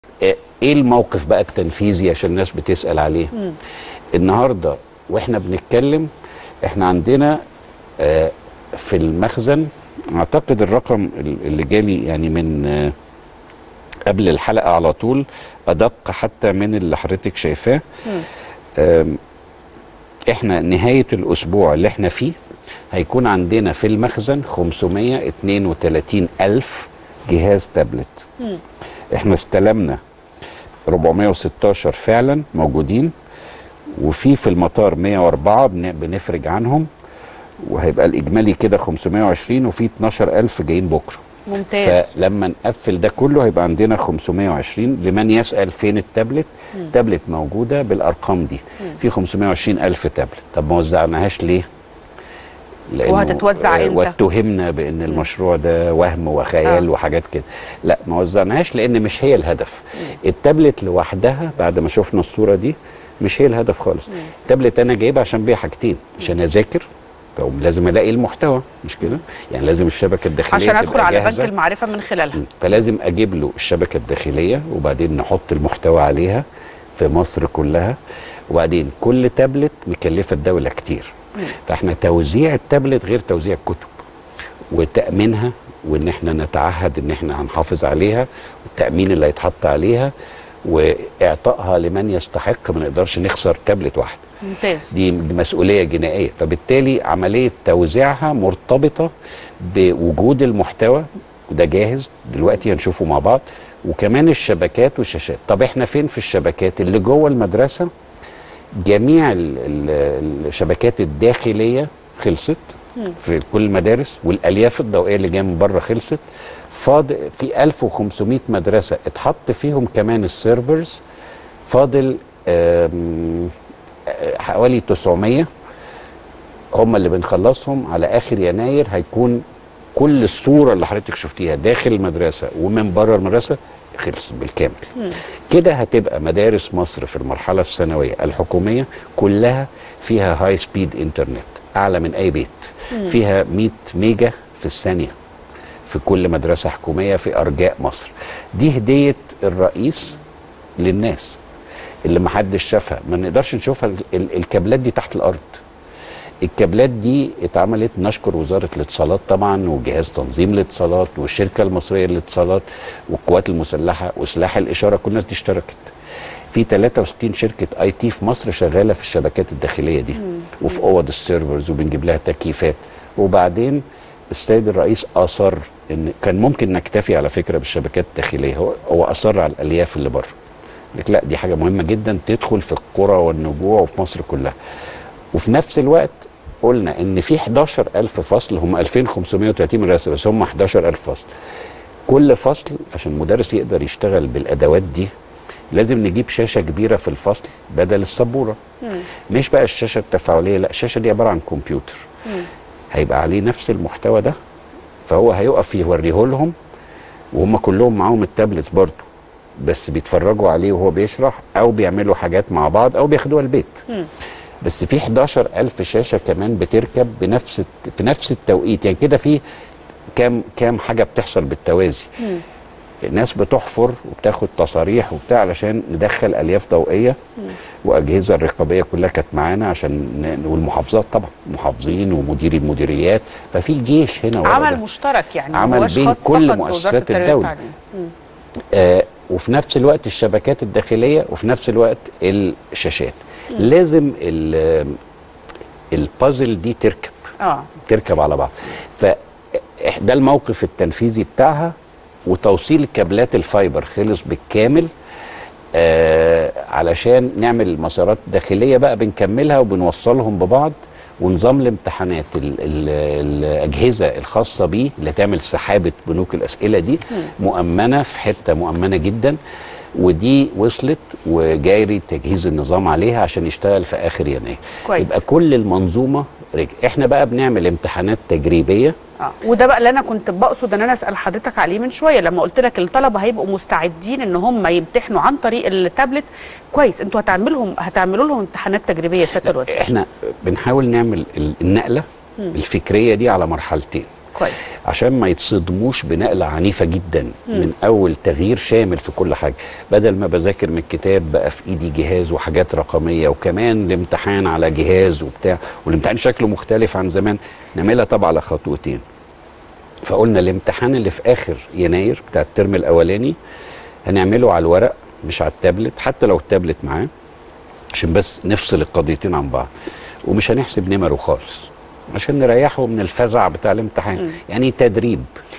آه، ايه الموقف بقى التنفيذي عشان الناس بتسال عليه النهارده واحنا بنتكلم احنا عندنا آه، في المخزن اعتقد الرقم اللي جالي يعني من آه، قبل الحلقه على طول ادق حتى من اللي حضرتك شايفاه آم، احنا نهايه الاسبوع اللي احنا فيه هيكون عندنا في المخزن 532 الف جهاز تابلت احنا استلمنا 416 فعلا موجودين وفي في المطار 104 بن- بنفرج عنهم وهيبقى الاجمالي كده 520 وفي 12000 جايين بكره ممتاز فلما نقفل ده كله هيبقى عندنا 520 لمن يسأل فين التابلت تابلت موجودة بالأرقام دي في 520 ألف تابلت طب ما وزعناهاش ليه؟ لأنه- وهتتوزع آه، إمتى؟ واتهمنا بأن المشروع ده وهم وخيال آه. وحاجات كده لا ما وزعناهاش لأن مش هي الهدف التابلت لوحدها بعد ما شفنا الصورة دي مش هي الهدف خالص التابلت أنا جايبها عشان بيها حاجتين عشان أذاكر فأقوم لازم الاقي المحتوى مش كده يعني لازم الشبكه الداخليه عشان ادخل تبقى على بنك جاهزة. المعرفه من خلالها فلازم اجيب له الشبكه الداخليه وبعدين نحط المحتوى عليها في مصر كلها وبعدين كل تابلت مكلفه الدوله كتير فاحنا توزيع التابلت غير توزيع الكتب وتامينها وان احنا نتعهد ان احنا هنحافظ عليها والتامين اللي هيتحط عليها واعطائها لمن يستحق ما نقدرش نخسر تابلت واحد ممتاز دي مسؤوليه جنائيه فبالتالي عمليه توزيعها مرتبطه بوجود المحتوى وده جاهز دلوقتي هنشوفه مع بعض وكمان الشبكات والشاشات طب احنا فين في الشبكات اللي جوه المدرسه جميع ال- ال- الشبكات الداخليه خلصت في كل المدارس والالياف الضوئيه اللي جايه من بره خلصت فاضل في 1500 مدرسه اتحط فيهم كمان السيرفرز فاضل آم، آه، حوالي 900 هم اللي بنخلصهم على اخر يناير هيكون كل الصوره اللي حضرتك شفتيها داخل المدرسه ومن بره المدرسه خلص بالكامل كده هتبقى مدارس مصر في المرحله الثانويه الحكوميه كلها فيها هاي سبيد انترنت اعلى من اي بيت فيها 100 ميجا في الثانيه في كل مدرسه حكوميه في ارجاء مصر دي هديه الرئيس للناس اللي ما حدش شافها ما نقدرش نشوفها ال- ال- الكابلات دي تحت الارض الكابلات دي اتعملت نشكر وزاره الاتصالات طبعا وجهاز تنظيم الاتصالات والشركه المصريه للاتصالات والقوات المسلحه وسلاح الاشاره كل الناس دي اشتركت في 63 شركه اي تي في مصر شغاله في الشبكات الداخليه دي وفي اوض السيرفرز وبنجيب لها تكييفات وبعدين السيد الرئيس اصر ان كان ممكن نكتفي على فكره بالشبكات الداخليه هو هو اصر على الالياف اللي بره لك لا دي حاجه مهمه جدا تدخل في القرى والنجوع وفي مصر كلها وفي نفس الوقت قلنا ان في 11000 فصل هم 2530 مدرسه بس هم 11000 فصل كل فصل عشان المدرس يقدر يشتغل بالادوات دي لازم نجيب شاشه كبيره في الفصل بدل السبوره مش بقى الشاشه التفاعليه لا الشاشه دي عباره عن كمبيوتر هيبقى عليه نفس المحتوى ده فهو هيقف يوريه لهم وهم كلهم معاهم التابلتس برضه بس بيتفرجوا عليه وهو بيشرح او بيعملوا حاجات مع بعض او بياخدوها البيت بس في 11 ألف شاشة كمان بتركب بنفس الت- في نفس التوقيت يعني كده في كام كام حاجة بتحصل بالتوازي الناس بتحفر وبتاخد تصاريح وبتاع علشان ندخل ألياف ضوئية وأجهزة الرقابية كلها كانت معانا عشان ن- والمحافظات طبعا محافظين ومديري المديريات ففي جيش هنا ورا عمل ده. مشترك يعني عمل هوش بين خاص كل فقط مؤسسات بوزارة التربية الدولة. والتعليم. مم. آه وفي نفس الوقت الشبكات الداخليه وفي نفس الوقت الشاشات لازم ال- البازل دي تركب اه تركب على بعض فده الموقف التنفيذي بتاعها وتوصيل كابلات الفايبر خلص بالكامل آه علشان نعمل مسارات داخليه بقى بنكملها وبنوصلهم ببعض ونظام الامتحانات ال ال الاجهزه الخاصه بيه اللي تعمل سحابه بنوك الاسئله دي مؤمنه في حته مؤمنه جدا ودي وصلت وجاري تجهيز النظام عليها عشان يشتغل في اخر يناير كويس. يبقى كل المنظومه رجع احنا بقى بنعمل امتحانات تجريبيه اه وده بقى اللي انا كنت بقصد ان انا اسال حضرتك عليه من شويه لما قلت لك الطلبه هيبقوا مستعدين ان هم يمتحنوا عن طريق التابلت كويس انتوا هتعملهم هتعملوا لهم امتحانات تجريبيه يا سياده الوزير احنا بنحاول نعمل ال- النقله الفكريه دي على مرحلتين كويس عشان ما يتصدموش بنقله عنيفه جدا من اول تغيير شامل في كل حاجه بدل ما بذاكر من الكتاب بقى في ايدي جهاز وحاجات رقميه وكمان الامتحان على جهاز وبتاع والامتحان شكله مختلف عن زمان نعملها طبعا على خطوتين فقلنا الامتحان اللي في اخر يناير بتاع الترم الاولاني هنعمله على الورق مش على التابلت حتى لو التابلت معاه عشان بس نفصل القضيتين عن بعض ومش هنحسب نمره خالص عشان نريحه من الفزع بتاع الامتحان يعني تدريب